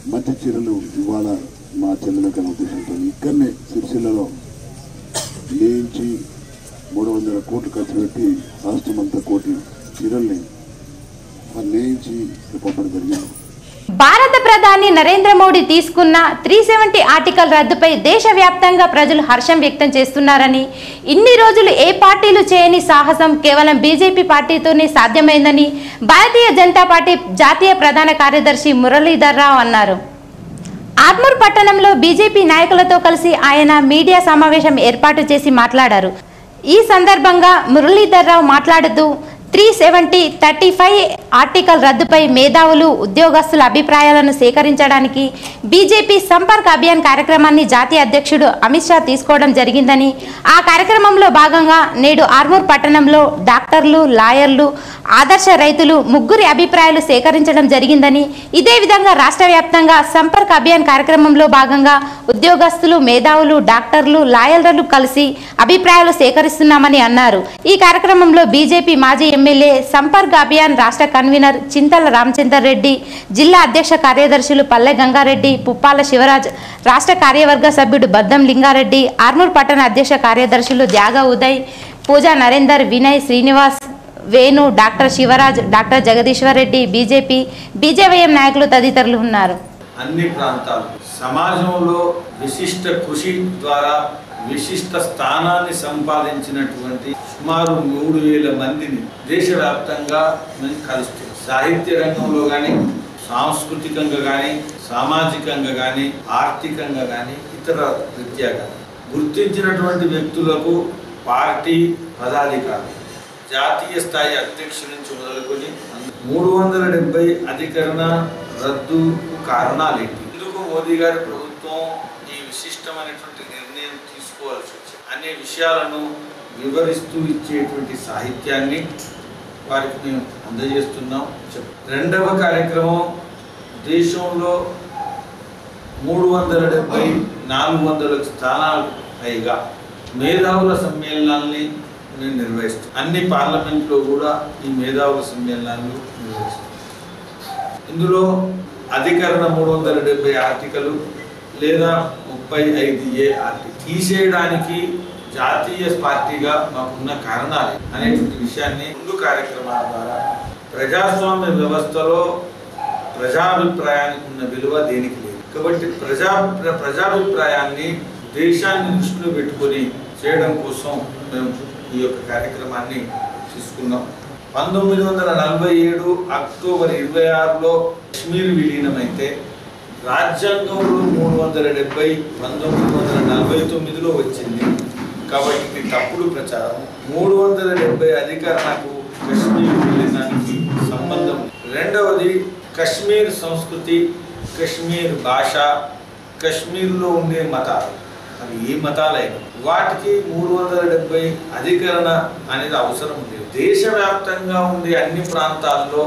మంచి చీరలు ఇవాళ మా చెల్లెలకు అనే ఉద్దేశంతో ఇక్కడనే సిరిసిల్లలో నేయించి మూడు వందల కోట్లు ఖర్చు పెట్టి రాష్ట్రమంతా కోటి చీరల్ని మరి నేయించి పంపడం జరిగింది భారత ప్రధాని నరేంద్ర మోడీ తీసుకున్న త్రీ సెవెంటీ ఆర్టికల్ రద్దుపై దేశవ్యాప్తంగా ప్రజలు హర్షం వ్యక్తం చేస్తున్నారని ఇన్ని రోజులు ఏ పార్టీలు చేయని సాహసం కేవలం బీజేపీ పార్టీతోనే సాధ్యమైందని భారతీయ జనతా పార్టీ జాతీయ ప్రధాన కార్యదర్శి మురళీధర్ రావు అన్నారు ఆర్మూర్ పట్టణంలో బీజేపీ నాయకులతో కలిసి ఆయన మీడియా సమావేశం ఏర్పాటు చేసి మాట్లాడారు ఈ సందర్భంగా మురళీధర్ రావు మాట్లాడుతూ three seventy thirty five article రద్దుపై మేధావులు ఉద్యోగస్తుల అభిప్రాయాలను సేకరించడానికి బీజేపీ సంపర్క్ అభియాన్ కార్యక్రమాన్ని జాతీయ అధ్యక్షుడు అమిత్ షా తీసుకోవడం జరిగిందని ఆ కార్యక్రమంలో భాగంగా నేడు ఆర్మూర్ పట్టణంలో డాక్టర్లు లాయర్లు ఆదర్శ రైతులు ముగ్గురి అభిప్రాయాలు సేకరించడం జరిగిందని ఇదే విధంగా రాష్ట్ర వ్యాప్తంగా సంపర్క్ అభియాన్ కార్యక్రమంలో భాగంగా ఉద్యోగస్తులు మేధావులు డాక్టర్లు లాయర్లు కలిసి అభిప్రాయాలు సేకరిస్తున్నామని అన్నారు ఈ కార్యక్రమంలో బీజేపీ మాజీ ఎమ్మెల్యే సంపర్క్ అభియాన్ రాష్ట్ర కన్వీనర్ చింతల రామచందర్ రెడ్డి జిల్లా అధ్యక్ష కార్యదర్శులు పల్లె గంగారెడ్డి పుప్పాల శివరాజ్ రాష్ట్ర కార్యవర్గ సభ్యుడు బద్దం లింగారెడ్డి ఆర్మూర్ పట్టణ అధ్యక్ష కార్యదర్శులు Tyaga Uday Pooja Narender Vinay Srinivas Venu doctor Shivaraj doctor Jagadishwar Reddy BJP BJYM నాయకులు తదితరులు ఉన్నారు అన్ని ప్రాంతాలు సమాజంలో విశిష్ట కృషి ద్వారా విశిష్ట స్థానాన్ని సంపాదించినటువంటి సుమారు మూడు వేల మందిని దేశవ్యాప్తంగా మేము కలుస్తున్నాం సాహిత్య రంగంలో కానీ సాంస్కృతికంగా కానీ సామాజికంగా కానీ ఆర్థికంగా కానీ ఇతర రీత్యా కానీ గుర్తించినటువంటి వ్యక్తులకు పార్టీ పదాధికారులు జాతీయ స్థాయి అధ్యక్షుడి నుంచి మొదలుకొని మూడు వందల డెబ్బై అధికరణ రద్దు కారణాలేంటి ఎందుకు మోదీ గారి ప్రభుత్వం ఈ విశిష్టమైనటువంటి నిర్ణయం తీసుకోవాల్సి వచ్చింది అనే విషయాలను వివరిస్తూ ఇచ్చేటువంటి సాహిత్యాన్ని వారికి మేము అందజేస్తున్నాం చెప్ రెండవ కార్యక్రమం దేశంలో మూడు వందల డెబ్బై నాలుగు వందల స్థానాలు పైగా మేధావుల సమ్మేళనాల్ని మేము నిర్వహిస్తాం అన్ని పార్లమెంట్లో కూడా ఈ మేధావుల సమ్మేళనాలు నిర్వహిస్తాం ఇందులో అధికరణ మూడు వందల డెబ్బై ఆర్టికలు లేదా ముప్పై ఐదు ఏ ఆర్టికల్ తీసేయడానికి జాతీయ పార్టీగా మాకున్న కారణాలు అనేటువంటి విషయాన్ని ముందు కార్యక్రమాల ద్వారా ప్రజాస్వామ్య వ్యవస్థలో ప్రజాభిప్రాయానికి ఉన్న విలువ దేనికి లేదు కాబట్టి ప్రజా ప్ర- ప్రజాభిప్రాయాన్ని దేశాన్ని దృష్టిలో పెట్టుకొని చేయడం కోసం మేము ఈ యొక్క కార్యక్రమాన్ని తీసుకున్నాం పంతొమ్మిది వందల నలభై ఏడు అక్టోబర్ ఇరవై ఆరులో కశ్మీర్ విలీనమైతే రాజ్యాంగంలో మూడు వందల డెబ్బై పంతొమ్మిది వందల నలభై తొమ్మిదిలో వచ్చింది కాబట్టి ఇది తప్పుడు ప్రచారం మూడు వందల డెబ్బై అధికరణకు కశ్మీర్ విలీనానికి సంబంధం లేదు. రెండవది కశ్మీర్ సంస్కృతి కశ్మీర్ భాష కశ్మీర్లో ఉండే మతాలు అవి ఏ మతాలైనా వాటికి మూడు వందల డెబ్బై అధికరణ అనేది అవసరం లేదు దేశవ్యాప్తంగా ఉండే అన్ని ప్రాంతాల్లో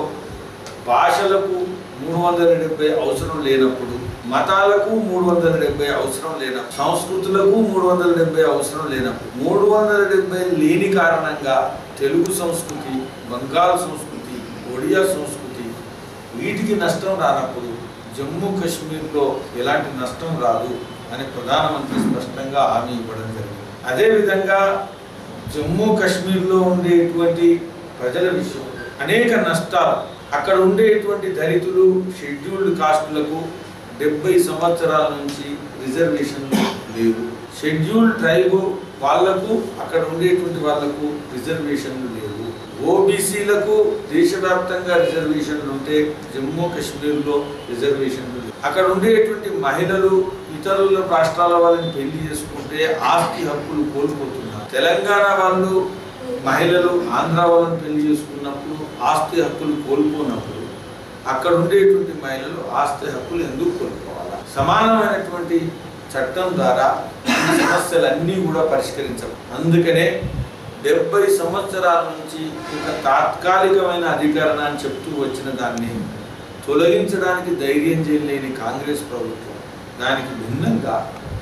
భాషలకు మూడు వందల డెబ్బై అవసరం లేనప్పుడు మతాలకు మూడు వందల డెబ్బై అవసరం లేనప్పుడు సంస్కృతులకు మూడు వందల డెబ్బై అవసరం లేనప్పుడు మూడు వందల డెబ్బై లేని కారణంగా తెలుగు సంస్కృతి బంగాల్ సంస్కృతి ఒడియా సంస్కృతి వీటికి నష్టం రానప్పుడు జమ్మూ కాశ్మీర్లో ఎలాంటి నష్టం రాదు అని ప్రధానమంత్రి స్పష్టంగా హామీ ఇవ్వడం జరిగింది అదేవిధంగా జమ్మూ కాశ్మీర్లో ఉండేటువంటి ప్రజల విషయం అనేక నష్టాలు అక్కడ ఉండేటువంటి దళితులు షెడ్యూల్డ్ కాస్టులకు డెబ్బై సంవత్సరాల నుంచి రిజర్వేషన్లు లేవు షెడ్యూల్డ్ ట్రైబ్ వాళ్లకు అక్కడ ఉండేటువంటి వాళ్లకు రిజర్వేషన్లు లేవు ఓబీసీలకు దేశవ్యాప్తంగా రిజర్వేషన్లు ఉంటే జమ్మూ కాశ్మీర్లో రిజర్వేషన్లు లేవు అక్కడ ఉండేటువంటి మహిళలు ఇతరుల రాష్ట్రాల వాళ్ళని పెళ్లి చేసుకుంటే ఆస్తి హక్కులు కోల్పోతున్నారు తెలంగాణ వాళ్ళు మహిళలు ఆంధ్ర వాళ్ళని పెళ్లి చేసుకున్నప్పుడు ఆస్తి హక్కులు కోల్పోనప్పుడు అక్కడ ఉండేటువంటి మహిళలు ఆస్తి హక్కులు ఎందుకు కోల్పోవాలా సమానమైనటువంటి చట్టం ద్వారా ఈ సమస్యలన్నీ కూడా పరిష్కరించవు అందుకనే డెబ్బై సంవత్సరాల నుంచి ఒక తాత్కాలికమైన అధికరణ అని చెప్తూ వచ్చిన దాన్ని తొలగించడానికి ధైర్యం చేయలేని కాంగ్రెస్ ప్రభుత్వం దానికి భిన్నంగా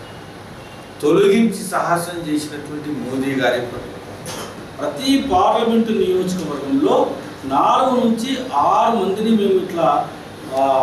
తొలగించి సాహసం చేసినటువంటి మోదీ గారి ప్రభుత్వం ప్రతి పార్లమెంటు నియోజకవర్గంలో నాలుగు నుంచి ఆరు మందిని మేము ఇట్లా ఆ,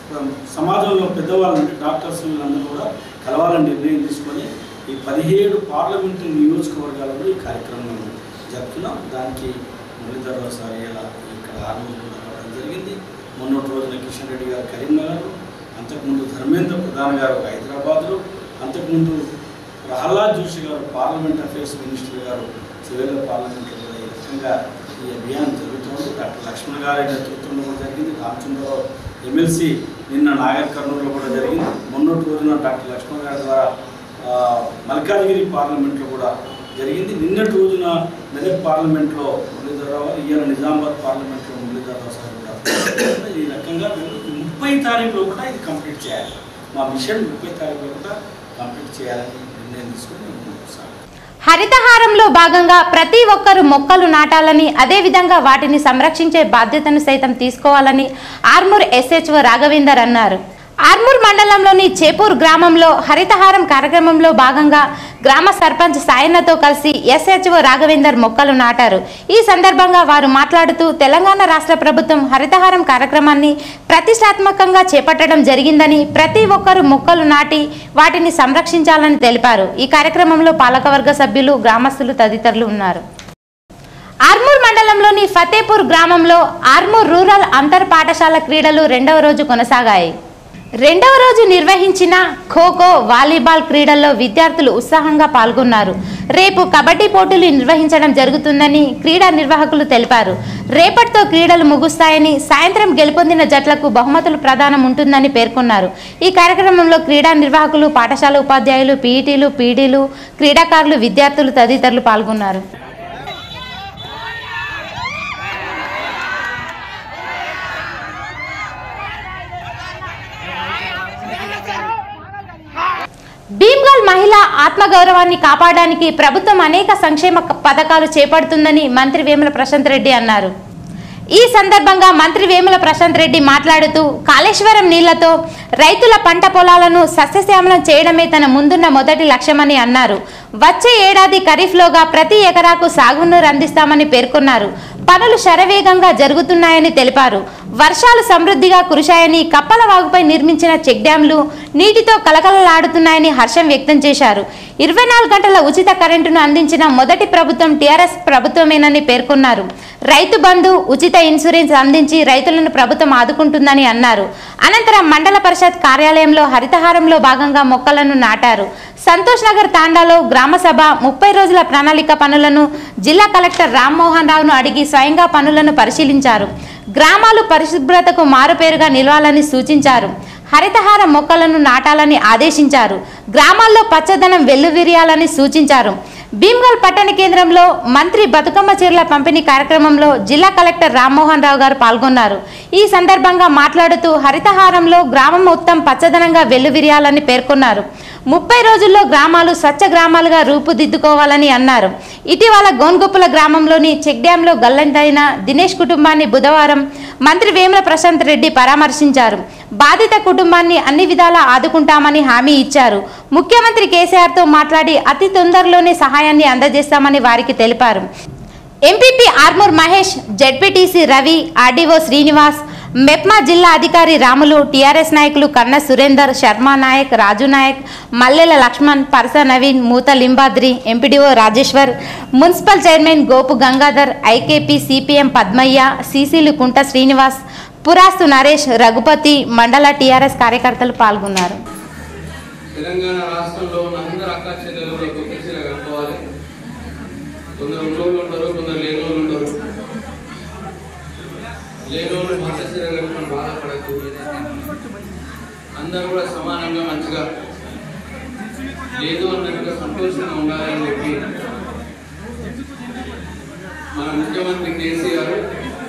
సమాజంలో పెద్దవాళ్ళు అంటే డాక్టర్స్ వీళ్ళందరూ కూడా కలవాలని నిర్ణయం తీసుకొని ఈ పదిహేడు పార్లమెంటు నియోజకవర్గాలలో ఈ కార్యక్రమం జరుపుతున్నాం దానికి మురళీధరరావు సార్ ఇలా ఇక్కడ ఆర్మూర్ కూడా రావడం జరిగింది మొన్నటి రోజున కిషన్ రెడ్డి గారు కరీంనగర్ అంతకుముందు ధర్మేంద్ర ప్రధాన్ గారు హైదరాబాద్లో అంతకుముందు ప్రహ్లాద్ జోషి గారు పార్లమెంట్ అఫైర్స్ మినిస్టర్ గారు సివిల్ పార్లమెంట్లో కూడా ఈ రకంగా ఈ అభియాన్ జరుగుతోంది డాక్టర్ లక్ష్మణ్ గారి నేతృత్వంలో కూడా జరిగింది రామచంద్రరావు ఎమ్మెల్సీ నిన్న నాగర్ కర్నూలులో కూడా జరిగింది మొన్నటి రోజున డాక్టర్ లక్ష్మణ్ గారి ద్వారా ఆ, మల్కాజ్గిరి పార్లమెంట్లో కూడా జరిగింది నిన్నటి రోజున మెదక్ పార్లమెంట్లో మురళీధరరావు ఇవాళ నిజామాబాద్ పార్లమెంట్లో మురళీధరరావు సార్ కూడా ఈ రకంగా మేము ఈ ముప్పై తారీఖులో కూడా ఇది కంప్లీట్ చేయాలి మా మిషన్ ముప్పై తారీఖులో కూడా కంప్లీట్ చేయాలని నిర్ణయం తీసుకొని మేము ముందుకు సాగాం. హరితహారంలో భాగంగా ప్రతి ఒక్కరూ మొక్కలు నాటాలని అదేవిధంగా వాటిని సంరక్షించే బాధ్యతను సైతం తీసుకోవాలని ఆర్మూర్ ఎస్హెచ్ఓ రాఘవేందర్ అన్నారు ఆర్మూర్ మండలంలోని చేపూర్ గ్రామంలో హరితహారం కార్యక్రమంలో భాగంగా గ్రామ సర్పంచ్ సాయన్నతో కలిసి ఎస్హెచ్ఓ రాఘవేందర్ మొక్కలు నాటారు ఈ సందర్భంగా వారు మాట్లాడుతూ తెలంగాణ రాష్ట్ర ప్రభుత్వం హరితహారం కార్యక్రమాన్ని ప్రతిష్టాత్మకంగా చేపట్టడం జరిగిందని ప్రతి ఒక్కరూ మొక్కలు నాటి వాటిని సంరక్షించాలని తెలిపారు ఈ కార్యక్రమంలో పాలకవర్గ సభ్యులు గ్రామస్తులు తదితరులు ఉన్నారు ఆర్మూర్ మండలంలోని ఫతేపూర్ గ్రామంలో ఆర్మూర్ రూరల్ అంతర్ పాఠశాల క్రీడలు రెండవ రోజు కొనసాగాయి రెండవ రోజు నిర్వహించిన ఖోఖో వాలీబాల్ క్రీడల్లో విద్యార్థులు ఉత్సాహంగా పాల్గొన్నారు రేపు కబడ్డీ పోటీలు నిర్వహించడం జరుగుతుందని క్రీడా నిర్వాహకులు తెలిపారు రేపటితో క్రీడలు ముగుస్తాయని సాయంత్రం గెలుపొందిన జట్లకు బహుమతులు ప్రదానం ఉంటుందని పేర్కొన్నారు ఈ కార్యక్రమంలో క్రీడా నిర్వాహకులు పాఠశాల ఉపాధ్యాయులు పీఈటీలు పీడీలు క్రీడాకారులు విద్యార్థులు తదితరులు పాల్గొన్నారు భీమ్గల్ మహిళ ఆత్మగౌరవాన్ని కాపాడడానికి ప్రభుత్వం అనేక సంక్షేమ క- పథకాలు చేపడుతుందని మంత్రి వేముల ప్రశాంత్ రెడ్డి అన్నారు ఈ సందర్భంగా మంత్రి వేముల ప్రశాంత్ రెడ్డి మాట్లాడుతూ కాళేశ్వరం నీళ్లతో రైతుల పంట పొలాలను సస్యశ్యామలం చేయడమే తన ముందున్న మొదటి లక్ష్యమని అన్నారు వచ్చే ఏడాది ఖరీఫ్లోగా ప్రతి ఎకరాకు సాగునీరు అందిస్తామని పేర్కొన్నారు పనులు శరవేగంగా జరుగుతున్నాయని తెలిపారు వర్షాలు సమృద్ధిగా కురిశాయని కప్పల వాగుపై నిర్మించిన చెక్ డ్యాంలు నీటితో కలకలలాడుతున్నాయని హర్షం వ్యక్తం చేశారు ఇరవై నాలుగు గంటల ఉచిత కరెంటును అందించిన మొదటి ప్రభుత్వం టీఆర్ఎస్ ప్రభుత్వమేనని పేర్కొన్నారు రైతు బంధు ఉచిత ఇన్సూరెన్స్ అందించి రైతులను ప్రభుత్వం ఆదుకుంటుందని అన్నారు అనంతరం మండల పరిషత్ కార్యాలయంలో హరితహారంలో భాగంగా మొక్కలను నాటారు సంతోష్ నగర్ తాండాలో గ్రామ సభ ముప్పై రోజుల ప్రణాళిక పనులను జిల్లా కలెక్టర్ రామ్మోహన్ రావును అడిగి స్వయంగా పనులను పరిశీలించారు గ్రామాలు పరిశుభ్రతకు మారుపేరుగా నిలవాలని సూచించారు హరితహార మొక్కలను నాటాలని ఆదేశించారు గ్రామాల్లో పచ్చదనం వెల్లువిరియాలని సూచించారు భీమ్గల్ పట్టణ కేంద్రంలో మంత్రి బతుకమ్మ చీరల పంపిణీ కార్యక్రమంలో జిల్లా కలెక్టర్ రామ్మోహన్ రావు గారు పాల్గొన్నారు ఈ సందర్భంగా మాట్లాడుతూ హరితహారంలో గ్రామం మొత్తం పచ్చదనంగా వెల్లువిరియాలని పేర్కొన్నారు ముప్పై రోజుల్లో గ్రామాలు స్వచ్ఛ గ్రామాలుగా రూపుదిద్దుకోవాలని అన్నారు ఇటీవల గోన్గొప్పుల గ్రామంలోని చెక్ డ్యాంలో గల్లంతైన దినేష్ కుటుంబాన్ని బుధవారం మంత్రి వేముల ప్రశాంత్ రెడ్డి పరామర్శించారు బాధిత కుటుంబాన్ని అన్ని విధాలా ఆదుకుంటామని హామీ ఇచ్చారు ముఖ్యమంత్రి కేసీఆర్తో మాట్లాడి అతి తొందరలోనే సహాయాన్ని అందజేస్తామని వారికి తెలిపారు MPP Armoor Mahesh ZPTC Ravi RDO Srinivas MEPMA జిల్లా అధికారి రాములు టీఆర్ఎస్ నాయకులు కన్న సురేందర్ శర్మ నాయక్ రాజు నాయక్ మల్లెల Laxman Parasa Naveen Mootha Limbadri MPDO Rajeshwar municipal chairman Gopu Gangadhar IKP CPM Padmaiah సీసీలు కుంట శ్రీనివాస్ పురాస్తు నరేష్ రఘుపతి మండల టీఆర్ఎస్ కార్యకర్తలు పాల్గొన్నారు తెలంగాణ రాష్ట్రంలో ఉన్న అందరు అక్క చెల్లెలు కూడా కొత్త చీర కట్టుకోవాలి కొందరు ఉన్నోళ్ళు ఉంటారు కొందరు లేని వాళ్ళు ఉంటారు లేని వాళ్ళు కొత్త చీర కట్టుకొని బాధపడద్దు అందరూ కూడా సమానంగా మంచిగా లేదు అన్నట్టుగా సంతోషంగా ఉండాలని చెప్పి మన ముఖ్యమంత్రి కేసీఆర్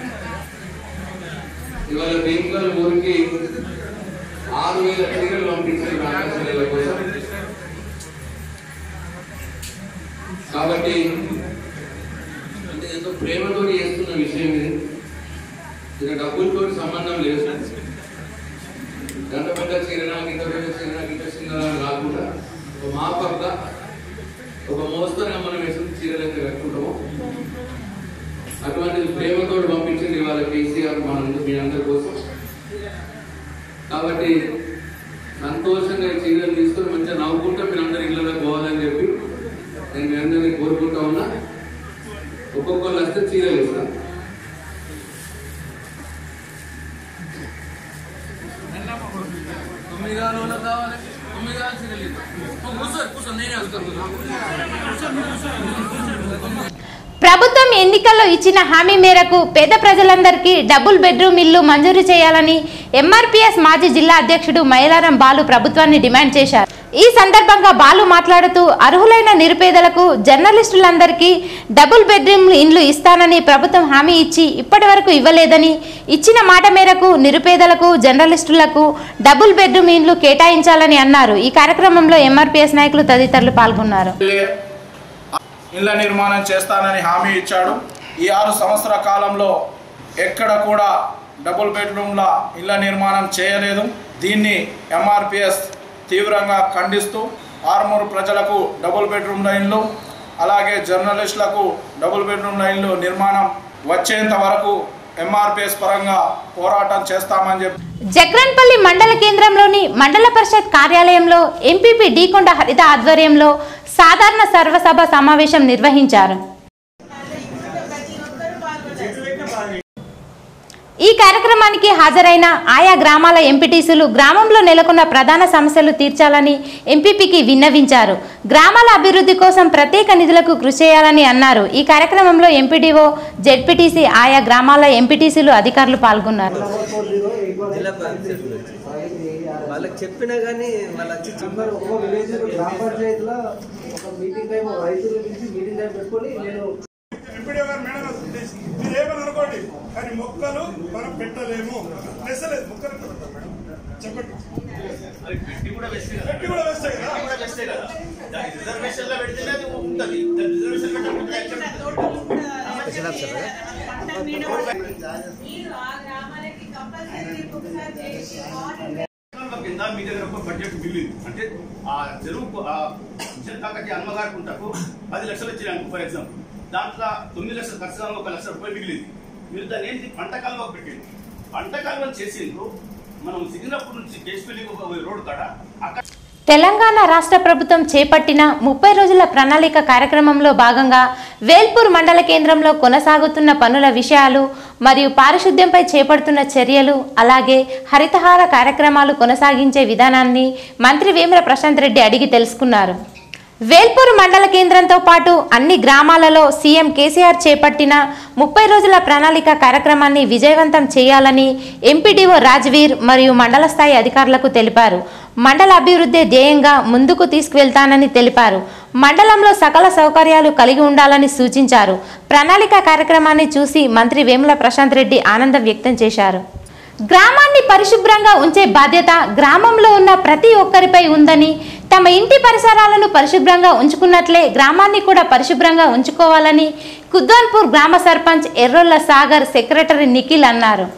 ఇవాళ బెంగళూరు ఊరికి ఆరు వేల చీరలు పంపించారు ఆకాశాల కోసం కాబట్టి అంటే ఎంతో ప్రేమతో చేస్తున్న విషయం ఇది ఇక డబ్బులతో సంబంధం లేదు గంట పెద్ద చీర నాకు ఇంత పెద్ద చీర నాకు ఇంత చిన్న కాకుండా ఒక మాపర్ద ఒక మోస్తరుగా మనం వేసిన చీరలు అయితే కట్టుకుంటామో అటువంటిది ప్రేమతో పంపించింది ఇవాళ కేసీఆర్ మన మీ అందరి కోసం కాబట్టి సంతోషంగా ఈ చీరలు తీసుకొని మంచిగా నవ్వుకుంటూ మీరు అందరు ఇళ్ళలో పోవాలని చెప్పి నేను మీ అందరినీ కోరుకుంటా ఉన్నా ఒక్కొక్కరు వస్తే చీరలు ఇస్తాను తొమ్మిది కావాలి వాళ్ళకి కావాలి తొమ్మిది కావాలి చీరలు ఇస్తాను కూర్చో కూర్చో నేనే వస్తాను ప్రభుత్వం ఎన్నికల్లో ఇచ్చిన హామీ మేరకు పేద ప్రజలందరికీ డబుల్ బెడ్రూమ్ ఇల్లు మంజూరు చేయాలని ఎంఆర్పీఎస్ మాజీ జిల్లా అధ్యక్షుడు మైలారం బాలు ప్రభుత్వాన్ని డిమాండ్ చేశారు ఈ సందర్భంగా బాలు మాట్లాడుతూ అర్హులైన నిరుపేదలకు జర్నలిస్టులందరికీ డబుల్ బెడ్రూమ్ ఇండ్లు ఇస్తానని ప్రభుత్వం హామీ ఇచ్చి ఇప్పటి వరకు ఇవ్వలేదని ఇచ్చిన మాట మేరకు నిరుపేదలకు జర్నలిస్టులకు డబుల్ బెడ్రూమ్ ఇండ్లు కేటాయించాలని అన్నారు ఈ కార్యక్రమంలో ఎంఆర్పీఎస్ నాయకులు తదితరులు పాల్గొన్నారు ఇళ్ల నిర్మాణం చేస్తానని హామీ ఇచ్చాడు ఈ ఆరు సంవత్సర కాలంలో ఎక్కడ కూడా డబుల్ బెడ్రూమ్ల ఇళ్ల నిర్మాణం చేయలేదు దీన్ని ఎంఆర్పిఎస్ తీవ్రంగా ఖండిస్తూ ఆరుమూరు ప్రజలకు డబుల్ బెడ్రూమ్ల ఇల్లు అలాగే జర్నలిస్టులకు డబుల్ బెడ్రూమ్ల ఇల్లు నిర్మాణం వచ్చేంత వరకు ఎంఆర్పిఎస్ పరంగా పోరాటం చేస్తామని చెప్పి జక్రన్పల్లి మండల కేంద్రంలోని మండల పరిషత్ కార్యాలయంలో ఎంపీపీ డీకొండ హరిత ఆధ్వర్యంలో సాధారణ సర్వసభ సమావేశం నిర్వహించారు ఈ కార్యక్రమానికి హాజరైన ఆయా గ్రామాల ఎంపీటీసీలు గ్రామంలో నెలకొన్న ప్రధాన సమస్యలు తీర్చాలని ఎంపీపీకి విన్నవించారు గ్రామాల అభివృద్ధి కోసం ప్రత్యేక నిధులకు కృషి చేయాలని అన్నారు ఈ కార్యక్రమంలో ఎంపీడీఓ జెడ్పీటీసీ ఆయా గ్రామాల ఎంపీటీసీలు అధికారులు పాల్గొన్నారు జిల్లా పంచాయతీ వాళ్ళకి చెప్పినా కానీ వాళ్ళు వచ్చి చెప్పారు ఒక విలేజ్ గ్రామ పంచాయతీలో ఒక మీటింగ్ టైం రైతుల నుంచి మీటింగ్ టైం పెట్టుకొని నేను ఎంపీడీ గారు మేడం మీరు ఏమని అనుకోండి కానీ మొక్కలు మనం పెట్టలేము లేదు మొక్కలు ఎట్లా పెడతాం మేడం చెప్పండి పెట్టి కూడా వేస్తే కదా రిజర్వేషన్ లో పెడితేనే అది ఉంటది రిజర్వేషన్ కింద మీ దగ్గర ఒక బడ్జెట్ మిగిలింది అంటే ఆ చెరువు ఆ మిషన్ కాకటి అమ్మగారికి ఉంటాకు పది లక్షలు వచ్చినాయి ఫర్ ఎగ్జాంపుల్ దాంట్లో తొమ్మిది లక్షలు ఖర్చు కాగా ఒక లక్ష రూపాయలు మిగిలింది మీరు దాన్ని ఏంటి పంట కాలువ పెట్టింది పంట కాలువ చేసిండ్రు మనం సిగ్నప్పటి నుంచి కేసుపల్లి రోడ్డు కాడ అక్కడ తెలంగాణ రాష్ట్ర ప్రభుత్వం చేపట్టిన ముప్పై రోజుల ప్రణాళిక కార్యక్రమంలో భాగంగా వేల్పూర్ మండల కేంద్రంలో కొనసాగుతున్న పనుల విషయాలు మరియు పారిశుద్ధ్యంపై చేపడుతున్న చర్యలు అలాగే హరితహార కార్యక్రమాలు కొనసాగించే విధానాన్ని మంత్రి వేముల ప్రశాంత్ రెడ్డి అడిగి తెలుసుకున్నారు వేల్పూర్ మండల కేంద్రంతో పాటు అన్ని గ్రామాలలో సీఎం కేసీఆర్ చేపట్టిన ముప్పై రోజుల ప్రణాళిక కార్యక్రమాన్ని విజయవంతం చేయాలని ఎంపీడీఓ రాజ్వీర్ మరియు మండల స్థాయి అధికారులకు తెలిపారు మండల అభివృద్ధి ధ్యేయంగా ముందుకు తీసుకువెళ్తానని తెలిపారు మండలంలో సకల సౌకర్యాలు కలిగి ఉండాలని సూచించారు ప్రణాళిక కార్యక్రమాన్ని చూసి మంత్రి వేముల ప్రశాంత్ రెడ్డి ఆనందం వ్యక్తం చేశారు గ్రామాన్ని పరిశుభ్రంగా ఉంచే బాధ్యత గ్రామంలో ఉన్న ప్రతి ఒక్కరిపై ఉందని తమ ఇంటి పరిసరాలను పరిశుభ్రంగా ఉంచుకున్నట్లే గ్రామాన్ని కూడా పరిశుభ్రంగా ఉంచుకోవాలని కుద్వాన్పూర్ గ్రామ సర్పంచ్ ఎర్రోళ్ల సాగర్ సెక్రటరీ నిఖిల్ అన్నారు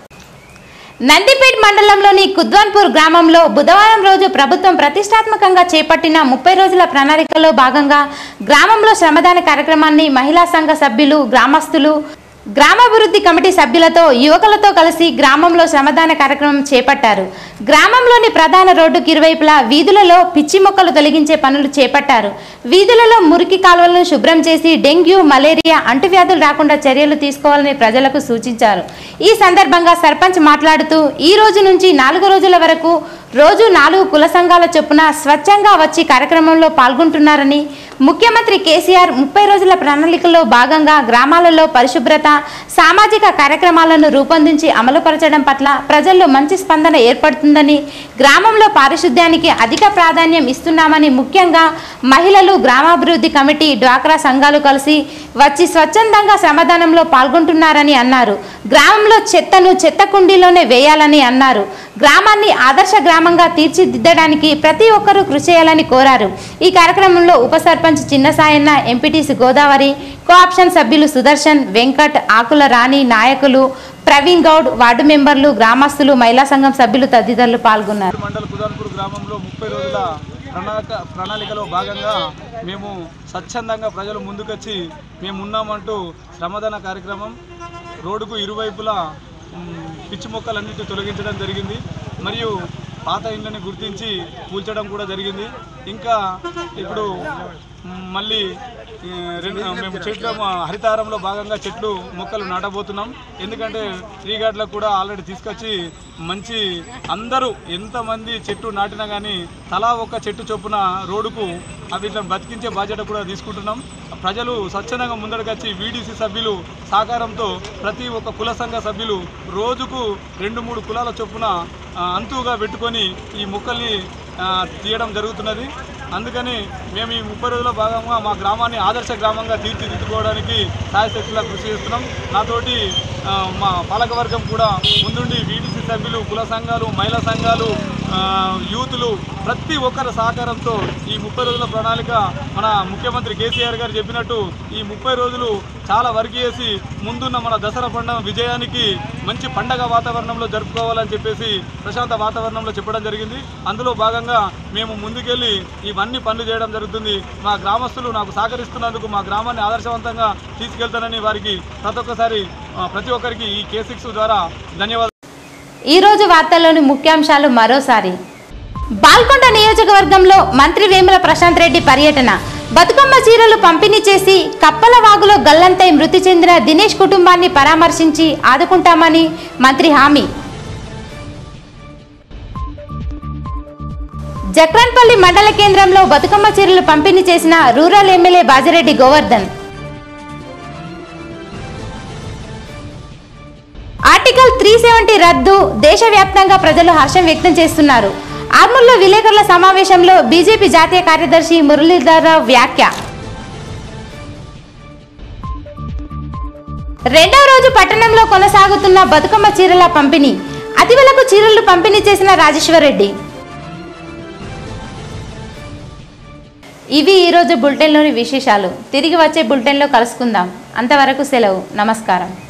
నందిపేట్ మండలంలోని కుద్వాన్పూర్ గ్రామంలో బుధవారం రోజు ప్రభుత్వం ప్రతిష్టాత్మకంగా చేపట్టిన ముప్పై రోజుల ప్రణాళికలో భాగంగా గ్రామంలో శ్రమదాన కార్యక్రమాన్ని మహిళా సంఘ సభ్యులు గ్రామస్తులు గ్రామాభివృద్ధి కమిటీ సభ్యులతో యువకులతో కలిసి గ్రామంలో శ్రమదాన కార్యక్రమం చేపట్టారు గ్రామంలోని ప్రధాన రోడ్డుకి ఇరువైపులా వీధులలో పిచ్చి మొక్కలు తొలగించే పనులు చేపట్టారు వీధులలో మురికి కాలువలను శుభ్రం చేసి డెంగ్యూ మలేరియా అంటువ్యాధులు రాకుండా చర్యలు తీసుకోవాలని ప్రజలకు సూచించారు ఈ సందర్భంగా సర్పంచ్ మాట్లాడుతూ ఈ రోజు నుంచి నాలుగు రోజుల వరకు రోజు నాలుగు కుల సంఘాల చొప్పున స్వచ్ఛంగా వచ్చి కార్యక్రమంలో పాల్గొంటున్నారని ముఖ్యమంత్రి కేసీఆర్ ముప్పై రోజుల ప్రణాళికలో భాగంగా గ్రామాలలో పరిశుభ్రత సామాజిక కార్యక్రమాలను రూపొందించి అమలుపరచడం పట్ల ప్రజల్లో మంచి స్పందన ఏర్పడుతుందని గ్రామంలో పారిశుద్ధ్యానికి అధిక ప్రాధాన్యం ఇస్తున్నామని ముఖ్యంగా మహిళలు గ్రామాభివృద్ధి కమిటీ డ్వాక్రా సంఘాలు కలిసి వచ్చి స్వచ్ఛందంగా శ్రమదానంలో పాల్గొంటున్నారని అన్నారు గ్రామంలో చెత్తను చెత్త కుండీలోనే వేయాలని అన్నారు గ్రామాన్ని ఆదర్శ గ్రామంగా తీర్చిదిద్దడానికి ప్రతి ఒక్కరూ కృషి చేయాలని కోరారు ఈ కార్యక్రమంలో ఉప సర్పంచ్ చిన్న సాయన్న ఎంపీటీసీ గోదావరి కోఆప్షన్ సభ్యులు సుదర్శన్ వెంకట్ ఆకుల రాణి నాయకులు ప్రవీణ్ గౌడ్ వార్డు మెంబర్లు గ్రామస్తులు మహిళా సంఘం సభ్యులు తదితరులు పాల్గొన్నారు మండల కుదాన్పూర్ గ్రామంలో ముప్పై రోజుల ప్రణాళిక ప్రణాళికలో భాగంగా మేము స్వచ్ఛందంగా ప్రజలు ముందుకొచ్చి మేము ఉన్నామంటూ శ్రమదాన కార్యక్రమం రోడ్డుకు ఇరువైపులా మ్, పిచ్చి మొక్కలన్నిటి తొలగించడం జరిగింది మరియు పాత ఇళ్ళని గుర్తించి కూల్చడం కూడా జరిగింది ఇంకా ఇప్పుడు మ్, మళ్ళీ ఈ, రెండు మేము చెట్లు హరితారంలో భాగంగా చెట్లు మొక్కలు నాటబోతున్నాం ఎందుకంటే ట్రీ గార్డ్లకు కూడా ఆల్రెడీ తీసుకొచ్చి మంచి అందరూ ఎంతమంది చెట్టు నాటినా కానీ తలా ఒక చెట్టు చొప్పున రోడ్డుకు వీటిని బతికించే బాధ్యత కూడా తీసుకుంటున్నాం ప్రజలు స్వచ్ఛందంగా ముందడుకొచ్చి వీడీసీ సభ్యులు సహకారంతో ప్రతి ఒక్క కుల సంఘ సభ్యులు రోజుకు రెండు మూడు కులాల చొప్పున ఆ, అంతుగా పెట్టుకొని ఈ మొక్కల్ని ఆ, తీయడం జరుగుతున్నది అందుకని మేము ఈ ముప్పై రోజుల భాగంగా మా గ్రామాన్ని ఆదర్శ గ్రామంగా తీర్చిదిద్దుకోవడానికి సాయశక్తిలా కృషి చేస్తున్నాం నాతోటి ఆ, మా పాలకవర్గం కూడా ముందుండి వీడీసీ సభ్యులు కుల సంఘాలు మహిళా సంఘాలు ఆ, యూతులు ప్రతి ఒక్కరి సహకారంతో ఈ ముప్పై రోజుల ప్రణాళిక మన ముఖ్యమంత్రి కేసీఆర్ గారు చెప్పినట్టు ఈ ముప్పై రోజులు చాలా వర్క్ చేసి ముందున్న మన దసరా పండుగ విజయానికి మంచి పండగ వాతావరణంలో జరుపుకోవాలని చెప్పేసి ప్రశాంత వాతావరణంలో చెప్పడం జరిగింది అందులో భాగంగా మేము ముందుకెళ్ళి ఇవన్నీ పనులు చేయడం జరుగుతుంది మా గ్రామస్తులు నాకు సహకరిస్తున్నందుకు మా గ్రామాన్ని ఆదర్శవంతంగా తీసుకెళ్తానని వారికి ప్రతి ఒక్కసారి ఆ, ప్రతి ఒక్కరికి ఈ కే సిక్స్ ద్వారా ధన్యవాదాలు ఈ రోజు వార్తల్లోని ముఖ్యాంశాలు మరోసారి బాల్కొండ నియోజకవర్గంలో మంత్రి వేముల ప్రశాంత్ రెడ్డి పర్యటన బతుకమ్మ చీరలు పంపిణీ చేసి కప్పల వాగులో గల్లంతై మృతి చెందిన దినేష్ కుటుంబాన్ని పరామర్శించి ఆదుకుంటామని మంత్రి హామీ జక్రాన్పల్లి మండల కేంద్రంలో బతుకమ్మ చీరలు పంపిణీ చేసిన rural MLA Bajireddy Govardhan article three seventy రద్దు దేశవ్యాప్తంగా ప్రజలు హర్షం వ్యక్తం చేస్తున్నారు ఆర్మూర్లో విలేకరుల సమావేశంలో బీజేపీ జాతీయ కార్యదర్శి మురళీధరరావు వ్యాఖ్య రెండవ రోజు పట్టణంలో కొనసాగుతున్న బతుకమ్మ చీరల పంపిణీ అతివలకు చీరలు పంపిణీ చేసిన రాజేశ్వరరెడ్డి ఇవి ఈరోజు బులెటిన్లోని విశేషాలు తిరిగి వచ్చే బులెటిన్లో కలుసుకుందాం అంతవరకు సెలవు నమస్కారం